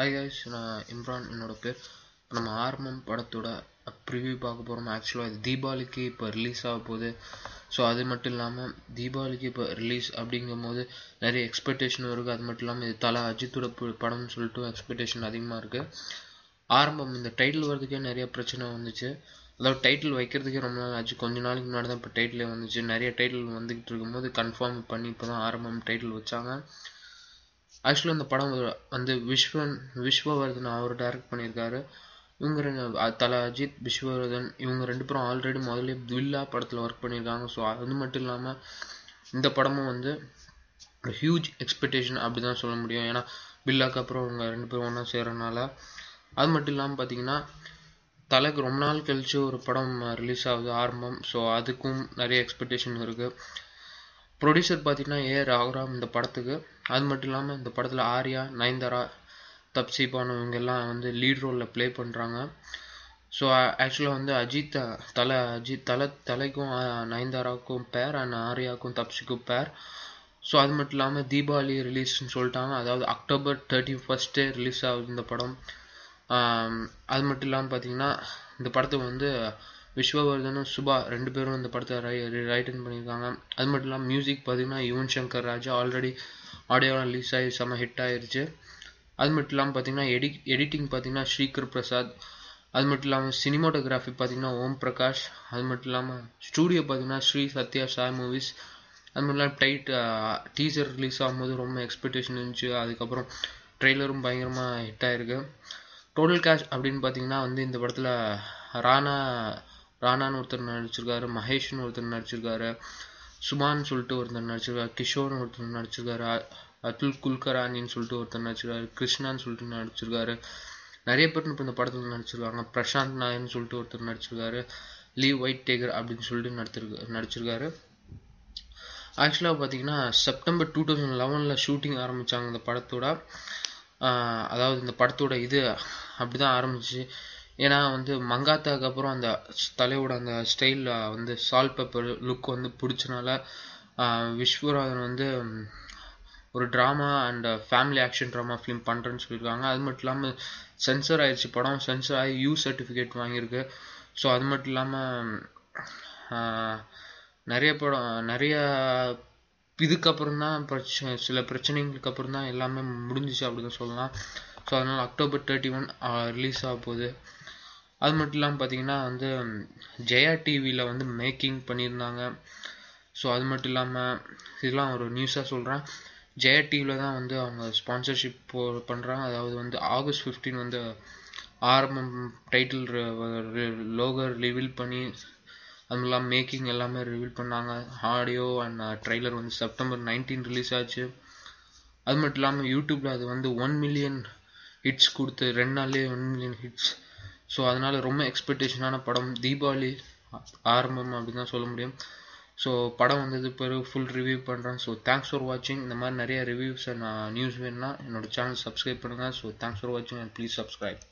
hi guys நான் இம்ரான் என்னோட பேர் நம்ம ஆர்மம் படத்தோட ப்ரிவ்யூ பார்க்க போகிறோம் ஆக்சுவலாக இது தீபாவளிக்கு இப்போ ரிலீஸ் ஆக போகுது ஸோ அது மட்டும் இல்லாமல் தீபாவளிக்கு இப்போ ரிலீஸ் அப்படிங்கும் போது நிறைய எக்ஸ்பெக்டேஷன் இருக்குது அது மட்டும் இல்லாமல் இது தலை அஜித்தோட பு- படம்னு சொல்லிட்டு எக்ஸ்பெக்டேஷன் அதிகமாக இருக்குது ஆரம்பம் இந்த டைட்டில் வர்றதுக்கே நிறைய பிரச்சனை வந்துச்சு அதாவது டைட்டில் வைக்கிறதுக்கே ரொம்ப நாள் ஆச்சு கொஞ்ச நாளைக்கு முன்னாடி தான் இப்போ டைட்டிலே வந்துச்சு நிறைய டைட்டில் வந்துக்கிட்டு இருக்கும்போது கன்ஃபார்ம் பண்ணி இப்போ தான் ஆரம்பம் டைட்டில் வச்சாங்க ஆக்சுவலாக இந்த படம் ஒரு- வந்து விஸ்வன் விஸ்வவர்தன் அவர் டைரக்ட் பண்ணியிருக்காரு இவங்க ரெண்டு அ- தல அஜித் விஸ்வவர்தன் இவங்க ரெண்டு பேரும் ஆல்ரெடி முதல்ல வில்லா படத்தில் ஒர்க் பண்ணியிருக்காங்க ஸோ அது மட்டும் இல்லாமல் இந்த படமும் வந்து ஒரு ஹியூஜ் எக்ஸ்பெக்டேஷன் அப்படி தான் சொல்ல முடியும் ஏன்னா பில்லாக்கு அப்புறம் அவங்க ரெண்டு பேரும் ஒன்றா சேர்றனால அது மட்டும் இல்லாமல் பார்த்தீங்கன்னா தலைக்கு ரொம்ப நாள் கழிச்சு ஒரு படம் ரிலீஸ் ஆகுது ஆரம்பம் ஸோ அதுக்கும் நிறைய எக்ஸ்பெக்டேஷன் இருக்குது ப்ரொடியூசர் பார்த்தீங்கன்னா ஏ ராகுராம் இந்த படத்துக்கு அது மட்டும் இல்லாமல் இந்த படத்தில் ஆர்யா நயன்தாரா தப்சி பானு இவங்க எல்லாம் வந்து லீட் ரோலில் ப்ளே பண்ணுறாங்க ஸோ ஆக்சுவலாக வந்து அஜித் அஹ், தலை அஜித் தலை தலைக்கும் அஹ், நயன்தாராவுக்கும் பேர் அண்ட் ஆர்யாவுக்கும் தப்சிக்கும் பேர் ஸோ அது மட்டும் இல்லாமல் தீபாவளி ரிலீஸ்னு சொல்லிட்டாங்க அதாவது அக்டோபர் தேர்ட்டி ஃபஸ்ட்டே ரிலீஸ் ஆகுது இந்த படம் ஆம், அது மட்டும் இல்லாமல் பார்த்தீங்கன்னா இந்த படத்தை வந்து விஸ்வவர்தனும் சுபா ரெண்டு பேரும் இந்த படத்தை ரை ரைட்டன் பண்ணியிருக்காங்க அது மட்டும் இல்லாமல் மியூசிக் பார்த்தீங்கன்னா யுவன் சங்கர் ராஜா ஆல்ரெடி ஆடியோலாம் ரிலீஸ் ஆகி செம்ம ஹிட் ஆயிருச்சு அது மட்டும் இல்லாமல் பார்த்தீங்கன்னா எடி எடிட்டிங் பார்த்தீங்கன்னா ஸ்ரீகர் பிரசாத் அது மட்டும் இல்லாமல் சினிமாட்டோகிராஃபி பார்த்தீங்கன்னா ஓம் பிரகாஷ் அது மட்டும் இல்லாமல் ஸ்டூடியோ பார்த்தீங்கன்னா ஸ்ரீ சத்யா சாய் மூவிஸ் அது மட்டும் இல்லாமல் டைட் டீசர் ரிலீஸ் ஆகும்போது ரொம்ப எக்ஸ்பெக்டேஷன் இருந்துச்சு அதுக்கப்புறம் ட்ரெய்லரும் பயங்கரமாக ஹிட் ஆயிருக்கு டோட்டல் கேஷ் அப்படின்னு பார்த்தீங்கன்னா வந்து இந்த படத்தில் ராணா ராணான்னு ஒருத்தர் நடிச்சிருக்காரு மகேஷ்னு ஒருத்தர் நடிச்சிருக்காரு சுமான் சொல்லிட்டு ஒருத்தர் நடிச்சிருக்காரு கிஷோர்னு ஒருத்தர் நடிச்சிருக்காரு அ- அதுல் குல்கரானின்னு சொல்லிட்டு ஒருத்தர் நடிச்சிருக்காரு கிருஷ்ணான்னு சொல்லிட்டு நடிச்சிருக்காரு நிறைய பேர் இப்போ இந்த படத்தில் நடிச்சிருக்காங்க பிரசாந்த் நாயர்னு சொல்லிட்டு ஒருத்தர் நடிச்சிருக்காரு லீ ஒயிட் டேகர் அப்படின்னு சொல்லிட்டு நடிச்சிருக்க நடிச்சிருக்காரு ஆக்சுவலாக பார்த்தீங்கன்னா செப்டம்பர் டூ தௌசண்ட் லெவனில் ஷூட்டிங் ஆரம்பித்தாங்க இந்த படத்தோட ஆஹ் அதாவது இந்த படத்தோட இது அப்படி தான் ஆரம்பிச்சு ஏன்னா வந்து மங்காத்தாக்கு அப்புறம் அந்த தலையோட அந்த ஸ்டைலில் வந்து சால்ட் பேப்பர் லுக் வந்து பிடிச்சனால ஆஹ் விஸ்வராஜன் வந்து ம், ஒரு drama and family action drama film பண்ணுறேன்னு சொல்லியிருக்காங்க அது மட்டும் இல்லாமல் சென்சர் ஆயிடுச்சு படம் சென்சர் ஆகி யூ சர்டிஃபிகேட் வாங்கியிருக்கு ஸோ அது மட்டும் இல்லாமல் நிறைய படம் நிறைய இதுக்கப்புறம் தான் பிரச்சனை சில பிரச்சனைகளுக்கு அப்புறம் தான் எல்லாமே முடிஞ்சிச்சு அப்படின்னு சொல்லலாம் ஸோ அதனால் அக்டோபர் தேர்ட்டி ஒன் ரிலீஸ் ஆக போகுது அது மட்டும் இல்லாமல் பார்த்தீங்கன்னா வந்து ம், ஜெயா டிவியில் வந்து மேக்கிங் பண்ணியிருந்தாங்க ஸோ அது மட்டும் இல்லாமல் இதெல்லாம் ஒரு நியூஸாக சொல்கிறேன் ஜெயா டிவியில் தான் வந்து அவங்க ஸ்பான்சர்ஷிப் போ பண்ணுறாங்க அதாவது வந்து ஆகஸ்ட் 15 வந்து ஆரம்பம் டைட்டில் லோகோ ரிவீல் பண்ணி அது இல்லாமல் மேக்கிங் எல்லாமே ரிவீல் பண்ணாங்க ஆடியோ அண்ட் ட்ரைலர் வந்து செப்டம்பர் 19 ரிலீஸ் ஆச்சு அது மட்டும் இல்லாமல் யூடியூப்பில் அது வந்து ஒன் மில்லியன் ஹிட்ஸ் கொடுத்து ரெண்டு நாள்லேயே ஒன் மில்லியன் ஹிட்ஸ் ஸோ அதனால ரொம்ப எக்ஸ்பெக்டேஷனான படம் தீபாவளி ஆ- ஆரம்பம் அப்படின்னு தான் சொல்ல முடியும் ஸோ படம் வந்தது பிறகு ஃபுல் ரிவ்யூ பண்ணுறேன் ஸோ தேங்க்ஸ் ஃபார் வாட்சிங் இந்த மாதிரி நிறைய ரிவ்யூஸ் அண்ட் நியூஸ் வேணும்னா என்னோட சேனல் சப்ஸ்கிரைப் பண்ணுங்கள் ஸோ தேங்க்ஸ் ஃபார் வாட்சிங் அண்ட் ப்ளீஸ் சப்ஸ்கிரைப்